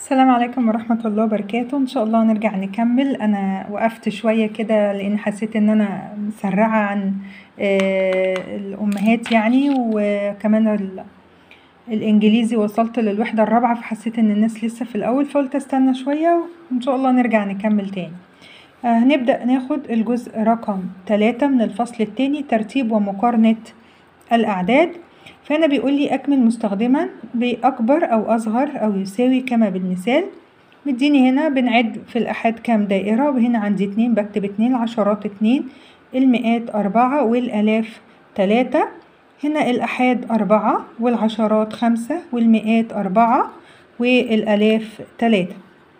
السلام عليكم ورحمة الله وبركاته ان شاء الله نرجع نكمل انا وقفت شوية كده لان حسيت ان انا مسرعة عن آه، الامهات يعني وكمان ال- الانجليزي وصلت للوحدة الرابعة فحسيت ان الناس لسه في الاول فقلت استنى شوية وان شاء الله نرجع نكمل تاني آه، هنبدأ ناخد الجزء رقم تلاتة من الفصل التاني ترتيب ومقارنة الأعداد فهنا بيقول لي أكمل مستخدما بأكبر أو أصغر أو يساوي كما بالمثال مديني هنا بنعد في الأحاد كام دائرة وهنا عندي اتنين بكتب اتنين العشرات اتنين المئات أربعة والآلاف تلاتة هنا الأحاد أربعة والعشرات خمسة والمئات أربعة والآلاف تلاتة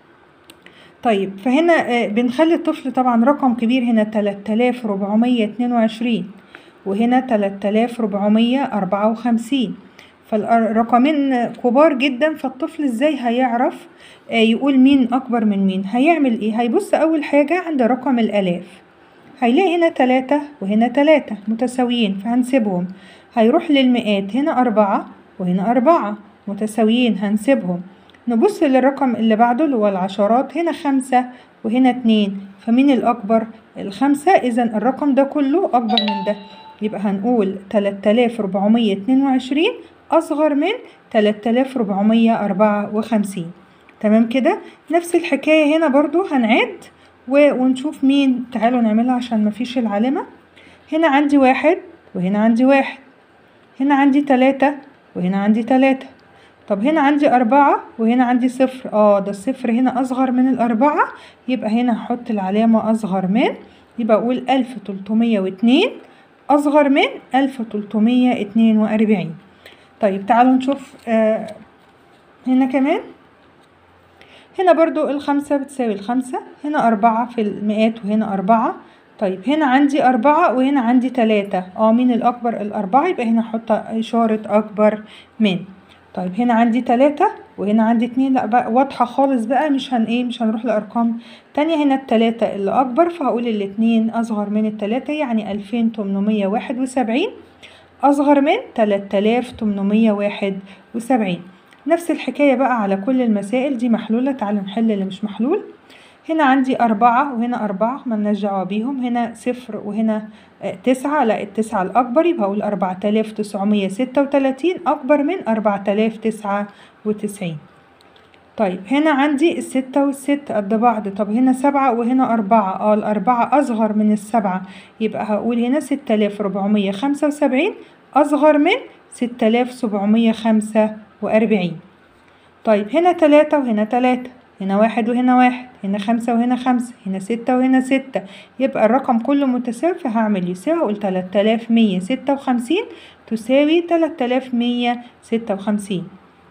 طيب فهنا آه، بنخلي الطفل طبعا رقم كبير هنا تلات آلاف ربعمية اتنين وعشرين وهنا تلات آلاف ربعمية أربعة وخمسين فالرقمين كبار جدا فالطفل ازاي هيعرف آه، يقول مين أكبر من مين هيعمل ايه هيبص أول حاجة عند رقم الآلاف هيلاقي هنا تلاتة وهنا تلاتة متساويين فهنسيبهم هيروح للمئات هنا أربعة وهنا أربعة متساويين هنسيبهم نبص للرقم اللي بعده اللي هو العشرات هنا خمسة وهنا اتنين فمين الأكبر الخمسة إذا الرقم ده كله أكبر من ده يبقى هنقول تلات آلاف ربعمية اتنين وعشرين أصغر من تلات آلاف ربعمية أربعة وخمسين تمام كده نفس الحكاية هنا برضو هنعد و- ونشوف مين تعالوا نعملها عشان مفيش العلامة هنا عندي واحد وهنا عندي واحد هنا عندي تلاتة وهنا عندي تلاتة طب هنا عندي أربعة وهنا عندي صفر اه ده الصفر هنا أصغر من الأربعة يبقى هنا هحط العلامة أصغر من يبقى أقول ألف تلتمية واتنين أصغر من ألف تلتمية اتنين وأربعين طيب تعالوا نشوف آه هنا كمان هنا برضو الخمسة بتساوي الخمسة هنا أربعة في المئات وهنا أربعة طيب هنا عندي أربعة وهنا عندي تلاتة اه مين الأكبر الأربعة يبقى هنا أحط إشارة أكبر من طيب هنا عندي تلاتة وهنا عندي اتنين لا بقى واضحة خالص بقى مش هن ايه مش هنروح لأرقام تانية هنا التلاتة اللي أكبر فهقول الاتنين أصغر من التلاتة يعني ألفين تمنمية واحد وسبعين أصغر من تلات آلاف تمنمية واحد وسبعين نفس الحكاية بقى على كل المسائل دي محلولة تعالوا نحل اللي مش محلول هنا عندي أربعة وهنا أربعة ملناش دعوة بيهم هنا صفر وهنا آه، تسعة لا التسعة الأكبر يبقى أقول أربعة آلاف تسعمية ستة وتلاتين أكبر من أربعة آلاف تسعة وتسعين طيب هنا عندي الستة والست قد بعض طب هنا سبعة وهنا أربعة اه الأربعة أصغر من السبعة يبقى هقول هنا ستة آلاف ربعمية خمسة وسبعين أصغر من ستة آلاف سبعمية خمسة وأربعين طيب هنا تلاتة وهنا تلاتة هنا واحد وهنا واحد هنا خمسة وهنا خمسة هنا ستة وهنا ستة يبقى الرقم كله متساوي فهعمل يساوي أقول تلات آلاف مية ستة وخمسين تساوي تلات آلاف مية ستة وخمسين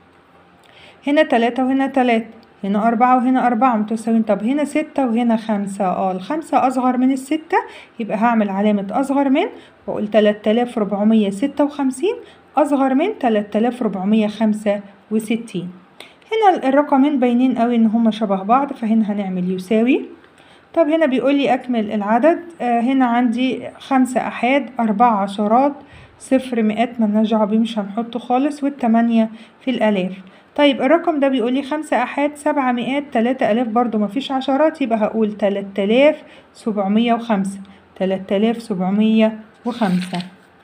هنا تلاتة وهنا تلاتة هنا أربعة وهنا أربعة متساويين طب هنا ستة وهنا خمسة اه الخمسة أصغر من الستة يبقى هعمل علامة أصغر من وأقول تلات آلاف ربعمية ستة وخمسين أصغر من تلات آلاف ربعمية خمسة وستين هنا الرقمين باينين قوي إن هما شبه بعض فهنا هنعمل يساوي طب هنا بيقول لي أكمل العدد آه هنا عندي خمسة أحاد أربعة عشرات صفر مئات ملناش دعوة بيه مش هنحطه خالص والتمانية في الآلاف طيب الرقم ده بيقول لي خمسة أحاد سبعة مئات تلاتة آلاف برضو مفيش عشرات يبقى هقول تلات آلاف سبعمية وخمسة تلات آلاف سبعمية وخمسة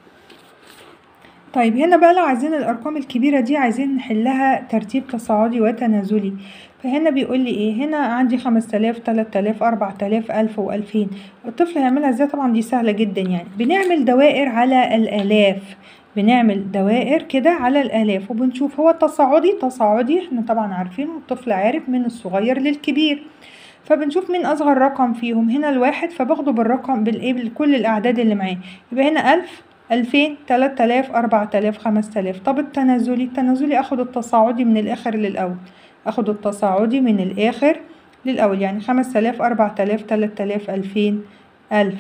طيب هنا بقى لو عايزين الأرقام الكبيرة دي عايزين نحلها ترتيب تصاعدي وتنازلي فهنا بيقول لي ايه هنا عندي خمس آلاف تلات آلاف أربعة آلاف ألف وألفين الطفل هيعملها ازاي طبعا دي سهلة جدا يعني بنعمل دوائر على الآلاف بنعمل دوائر كده على الآلاف وبنشوف هو تصاعدي تصاعدي احنا طبعا عارفين الطفل عارف من الصغير للكبير فبنشوف مين أصغر رقم فيهم هنا الواحد فباخده بالرقم بالإيه بكل الأعداد اللي معاه يبقى هنا ألف ألفين تلات آلاف أربعة آلاف خمس آلاف طب التنازلي التنازلي أخد التصاعدي من الآخر للأول أخد التصاعدي من الآخر للأول يعني خمس آلاف أربعة آلاف تلات آلاف ألفين ألف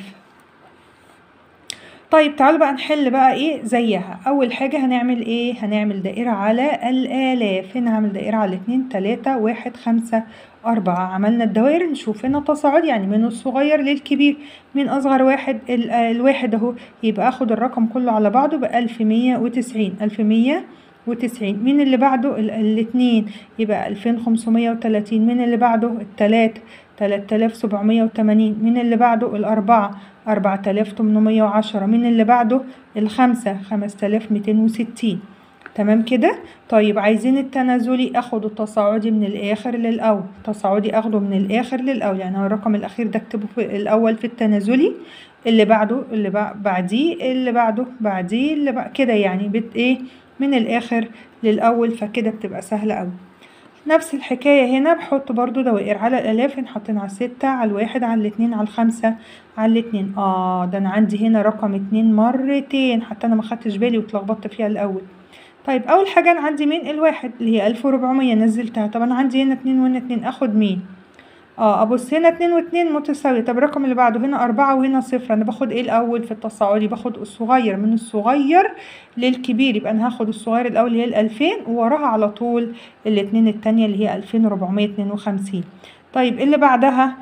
طيب تعالوا بقى نحل بقى ايه زيها اول حاجة هنعمل ايه هنعمل دائرة على الالاف هنا هعمل دائرة على اتنين تلاتة واحد خمسة أربعة عملنا الدوائر نشوف هنا تصاعد يعني من الصغير للكبير من أصغر واحد ال- الواحد أهو يبقى أخد الرقم كله على بعضه بألف مية وتسعين ألف مية وتسعين مين اللي بعده ال- الاتنين يبقى ألفين خمسمية وتلاتين مين اللي بعده التلاتة تلات آلاف سبعمية وتمانين مين اللي بعده الأربعة أربعة آلاف تمنمية وعشرة مين اللي بعده الخمسة خمسة آلاف ميتين وستين تمام كده طيب عايزين التنازلي اخد التصاعدي من الاخر للاول تصاعدي اخده من الاخر للاول يعني هو الرقم الاخير ده اكتبه في الاول في التنازلي اللي بعده اللي بع- بعديه اللي بعده بعديه اللي بعد كده يعني بت ايه من الاخر للاول فكده بتبقى سهله قوي نفس الحكاية هنا بحط برضو دوائر على الآلاف هنا حاطين على الستة على الواحد على الاتنين على الخمسة على الاتنين اه ده أنا عندي هنا رقم اتنين مرتين حتى أنا ما خدتش بالي واتلخبطت فيها الأول طيب أول حاجة أنا عندي مين الواحد اللي هي ألف وربعمية نزلتها طب أنا عندي هنا اتنين وهنا اتنين أخد مين اه ابص هنا اتنين واتنين متساوية طب الرقم اللي بعده هنا أربعة وهنا صفر أنا باخد ايه الأول في التصاعدي باخد الصغير من الصغير للكبير يبقى أنا هاخد الصغير الأول اللي هي الألفين ووراها على طول الاتنين التانية اللي هي ألفين وربعمية اتنين وخمسين طيب اللي بعدها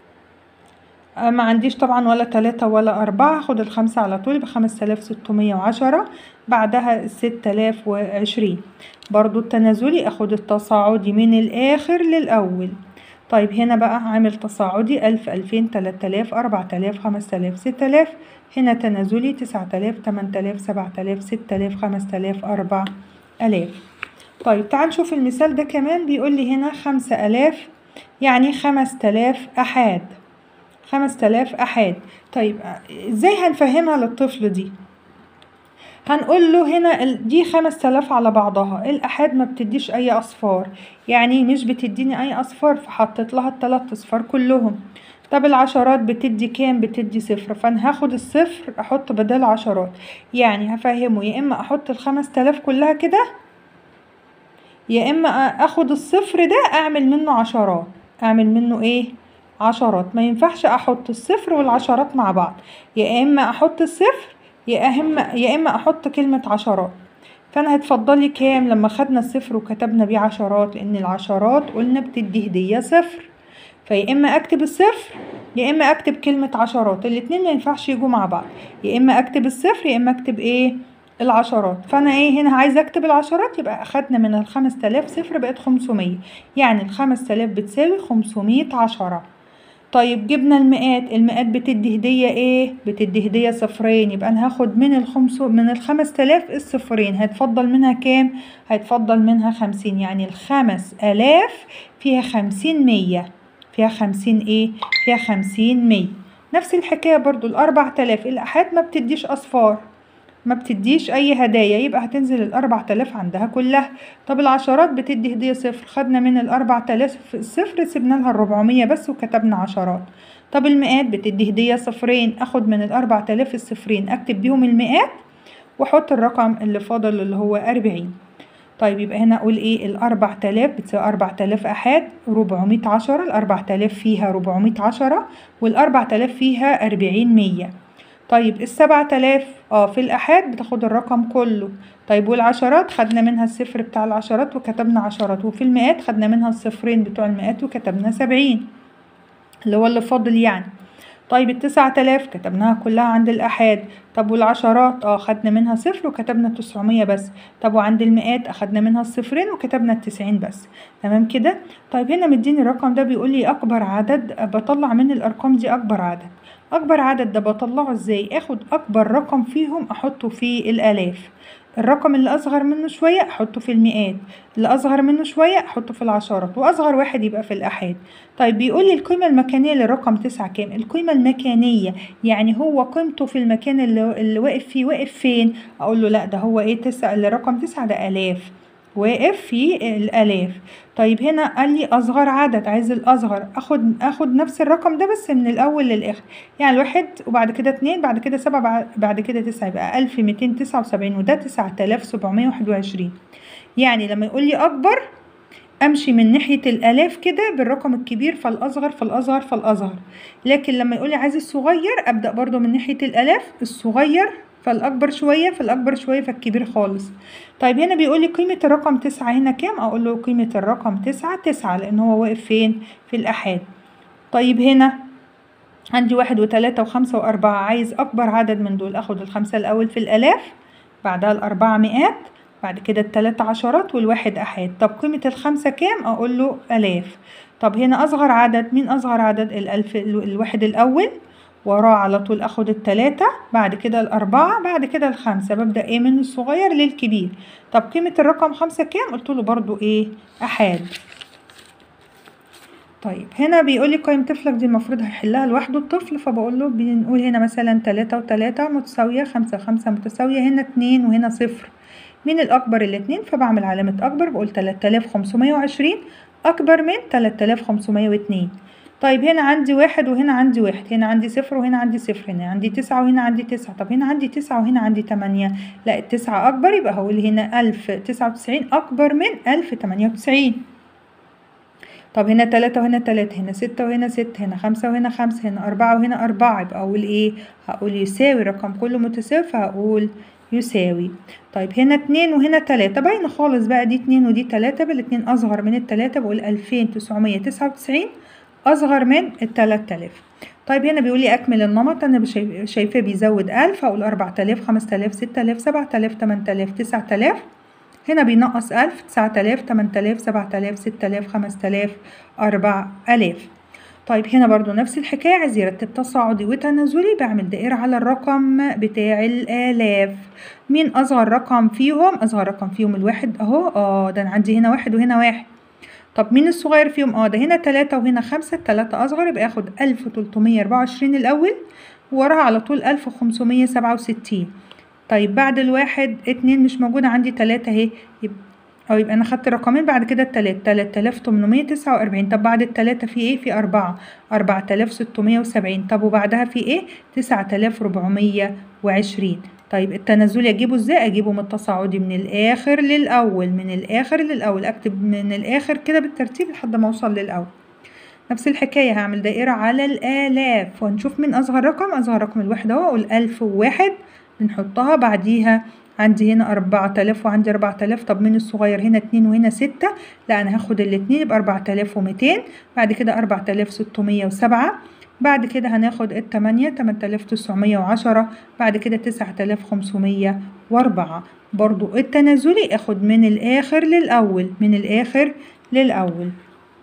آه، ما عنديش طبعا ولا تلاتة ولا أربعة هاخد الخمسة على طول بخمس آلاف ستمية وعشرة بعدها ست آلاف وعشرين برضو التنازلي أخد التصاعدي من الآخر للأول طيب هنا بقى عامل تصاعدي ألف ألفين تلات آلاف أربعة آلاف خمس آلاف ست آلاف هنا تنازلي تسعة آلاف تمن آلاف سبعة آلاف ست آلاف خمس آلاف أربع آلاف طيب تعال نشوف المثال ده كمان بيقول لي هنا خمسة آلاف يعني خمس آلاف أحاد خمس آلاف أحاد طيب ازاي هنفهمها للطفل دي هنقول له هنا ال- دي خمس آلاف على بعضها الأحاد ما بتديش أي أصفار يعني مش بتديني أي أصفار فحطيت لها التلات أصفار كلهم طب العشرات بتدي كام بتدي صفر فأنا هاخد الصفر أحط بدل عشرات يعني هفهمه يا إما أحط الخمس تلاف كلها كده يا إما أ- أخد الصفر ده أعمل منه عشرات أعمل منه إيه عشرات ما ينفعش أحط الصفر والعشرات مع بعض يا إما أحط الصفر يا إما يا إما أحط كلمة عشرات فأنا هتفضلي كام لما خدنا الصفر وكتبنا بيه عشرات لأن العشرات قلنا بتدي هدية صفر فيا إما أكتب الصفر يا إما أكتب كلمة عشرات الاتنين ما ينفعش يجوا مع بعض يا إما أكتب الصفر يا إما أكتب إيه العشرات فأنا إيه هنا عايزة أكتب العشرات يبقى أخدنا من الخمس تلاف صفر بقت خمسمية يعني الخمس تلاف بتساوي خمسمية عشرة طيب جبنا المئات المئات بتدي هدية ايه بتدي هدية صفرين يبقى انا هاخد من الخمس من الخمس تلاف الصفرين هيتفضل منها كام هيتفضل منها خمسين يعني الخمس الاف فيها خمسين مية فيها خمسين ايه فيها خمسين مية نفس الحكاية برضو الاربع تلاف الاحاد ما بتديش اصفار ما بتديش اي هدايا يبقى هتنزل الاربع تلاف عندها كلها طب العشرات بتدي هدية صفر خدنا من الاربع تلاف صفر سيبنا لها الربعمية بس وكتبنا عشرات طب المئات بتدي هدية صفرين اخد من الاربع تلاف الصفرين اكتب بيهم المئات واحط الرقم اللي فاضل اللي هو اربعين طيب يبقى هنا اقول ايه الاربع تلاف بتساوي اربع تلاف احاد ربعمية عشرة الاربع تلاف فيها ربعمية عشرة والاربع تلاف فيها اربعين مية طيب السبعة تلاف اه في الأحاد بتاخد الرقم كله طيب والعشرات خدنا منها الصفر بتاع العشرات وكتبنا عشرات وفي المئات خدنا منها الصفرين بتوع المئات وكتبنا سبعين اللي هو اللي فاضل يعني طيب التسعة تلاف كتبناها كلها عند الأحاد طب والعشرات اه خدنا منها صفر وكتبنا تسعمية بس طب وعند المئات أخدنا منها الصفرين وكتبنا التسعين بس تمام كده طيب هنا مديني الرقم ده بيقول لي أكبر عدد بطلع من الأرقام دي أكبر عدد أكبر عدد ده بطلعه ازاي اخد أكبر رقم فيهم أحطه في الآلاف الرقم اللي أصغر منه شوية أحطه في المئات اللي أصغر منه شوية أحطه في العشرات وأصغر واحد يبقى في الآحاد طيب بيقول لي القيمة المكانية للرقم تسعة كام القيمة المكانية يعني هو قيمته في المكان اللي, اللي واقف فيه واقف فين أقول له لا ده هو إيه تسعة اللي رقم تسعة ده آلاف واقف في الآلاف طيب هنا قال لي أصغر عدد عايز الأصغر أخد أخد نفس الرقم ده بس من الأول للآخر يعني الواحد وبعد كده اتنين بعد كده سبعة بعد كده تسعة يبقى ألف ميتين تسعة وسبعين وده تسعة آلاف سبعمية واحد وعشرين يعني لما يقول لي أكبر امشي من ناحيه الالاف كده بالرقم الكبير فالاصغر فالاصغر فالاصغر لكن لما يقولي عايز الصغير ابدا برضو من ناحيه الالاف الصغير فالاكبر شويه فالاكبر شويه فالكبير خالص طيب هنا بيقولي قيمه الرقم تسعة هنا كام اقول له قيمه الرقم تسعة تسعة لان هو واقف فين في الاحاد طيب هنا عندي واحد وتلاتة وخمسة وأربعة عايز أكبر عدد من دول أخد الخمسة الأول في الآلاف بعدها الأربعة مئات بعد كده التلاتة عشرات والواحد أحاد طب قيمة الخمسة كام أقول له آلاف طب هنا أصغر عدد مين أصغر عدد الألف ال- الواحد الأول وراه على طول أخد التلاتة بعد كده الأربعة بعد كده الخمسة ببدأ إيه من الصغير للكبير طب قيمة الرقم خمسة كام قلت له برضو إيه أحاد طيب هنا بيقول لي قيم طفلك دي المفروض هيحلها لوحده الطفل فبقول له بنقول هنا مثلا تلاتة وتلاتة متساوية خمسة وخمسة متساوية هنا اتنين وهنا صفر مين الأكبر الاتنين فبعمل علامة أكبر بقول تلاتة آلاف خمسمية وعشرين أكبر من تلاتة آلاف خمسمية واتنين طيب هنا عندي واحد وهنا عندي واحد هنا عندي صفر وهنا عندي صفر هنا عندي تسعة وهنا عندي تسعة طب هنا عندي تسعة وهنا عندي تمانية لا التسعة أكبر يبقى هقول هنا ألف تسعة وتسعين أكبر من ألف تمانية وتسعين طب هنا تلاتة وهنا تلاتة هنا ستة وهنا ستة هنا خمسة وهنا خمسة هنا أربعة وهنا أربعة يبقى أقول إيه هقول يساوي رقم كله متساوي فهقول يساوي طيب هنا اتنين وهنا تلاتة باينة خالص بقى دي اتنين ودي تلاتة بالاتنين أصغر من التلاتة بقول ألفين تسعمية تسعة وتسعين أصغر من التلات آلاف طيب هنا بيقول لي أكمل النمط أنا بشايف- شايفاه بيزود ألف هقول أربعة آلاف خمسة آلاف ستة آلاف سبعة آلاف تمانية آلاف تسعة آلاف هنا بينقص ألف تسعة آلاف تمانية آلاف سبعة آلاف ستة آلاف خمسة آلاف أربعة آلاف طيب هنا برضو نفس الحكاية عايز يرتب تصاعدي وتنازلي بعمل دائرة على الرقم بتاع الآلاف مين أصغر رقم فيهم أصغر رقم فيهم الواحد أهو اه ده أنا عندي هنا واحد وهنا واحد طب مين الصغير فيهم اه ده هنا تلاتة وهنا خمسة التلاتة أصغر يبقى آخد ألف تلتمية أربعة وعشرين الأول ووراها على طول ألف خمسمية سبعة وستين طيب بعد الواحد اتنين مش موجودة عندي تلاتة اهي يبقى أو يبقى أنا خدت رقمين بعد كده التلاتة تلات آلاف تمنمية تسعة وأربعين طب بعد التلاتة في ايه في أربعة أربعة آلاف ستمية وسبعين طب وبعدها في ايه تسعة آلاف ربعمية وعشرين طيب التنازلي أجيبه ازاي أجيبه من التصاعدي من الآخر للأول من الآخر للأول أكتب من الآخر كده بالترتيب لحد ما أوصل للأول نفس الحكاية هعمل دائرة على الآلاف وهنشوف مين أصغر رقم أصغر رقم الواحد أهو أقول ألف وواحد بنحطها بعديها عندي هنا أربعة آلاف وعندي أربعة آلاف طب مين الصغير هنا اتنين وهنا ستة لا أنا هاخد الاتنين يبقى أربعة آلاف وميتين بعد كده أربعة آلاف ستمية وسبعة بعد كده هناخد التمانية تمانية آلاف تسعمية وعشرة بعد كده تسعة آلاف خمسمية وأربعة برضو التنازلي اخد من الآخر للأول من الآخر للأول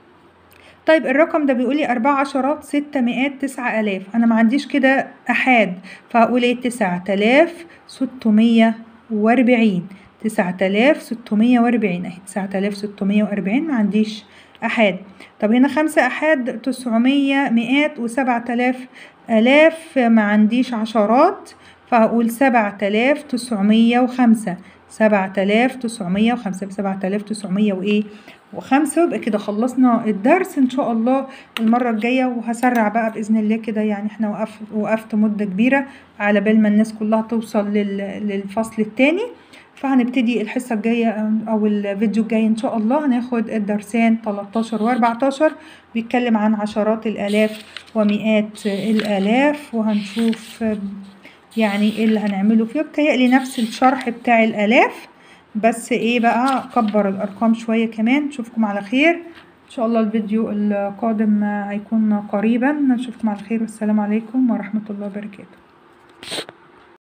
طيب الرقم ده بيقولي أربع عشرات ستة مئات تسعة آلاف أنا ما عنديش كده أحاد فهقول إيه تسعة آلاف ستمية وأربعين تسعة آلاف ستمية وأربعين أهي تسعة آلاف ستمية وأربعين ما عنديش أحاد طب هنا خمسة أحاد تسعمية مئات وسبعة آلاف آلاف ما عنديش عشرات فهقول سبعة آلاف تسعمية وخمسة سبعة آلاف تسعمية وخمسة بسبعة آلاف تسعمية وإيه وخمسة ويبقى كده خلصنا الدرس إن شاء الله المرة الجاية وهسرع بقى بإذن الله كده يعني إحنا وقف وقفت مدة كبيرة على بال ما الناس كلها توصل لل للفصل التاني فهنبتدي الحصة الجاية أو الفيديو الجاي إن شاء الله هناخد الدرسين 13 و 14 بيتكلم عن عشرات الآلاف ومئات الآلاف وهنشوف يعني ايه اللي هنعمله فيه بتهيألي نفس الشرح بتاع الآلاف بس ايه بقى كبر الأرقام شوية كمان نشوفكم على خير إن شاء الله الفيديو القادم هيكون قريبا نشوفكم على خير والسلام عليكم ورحمة الله وبركاته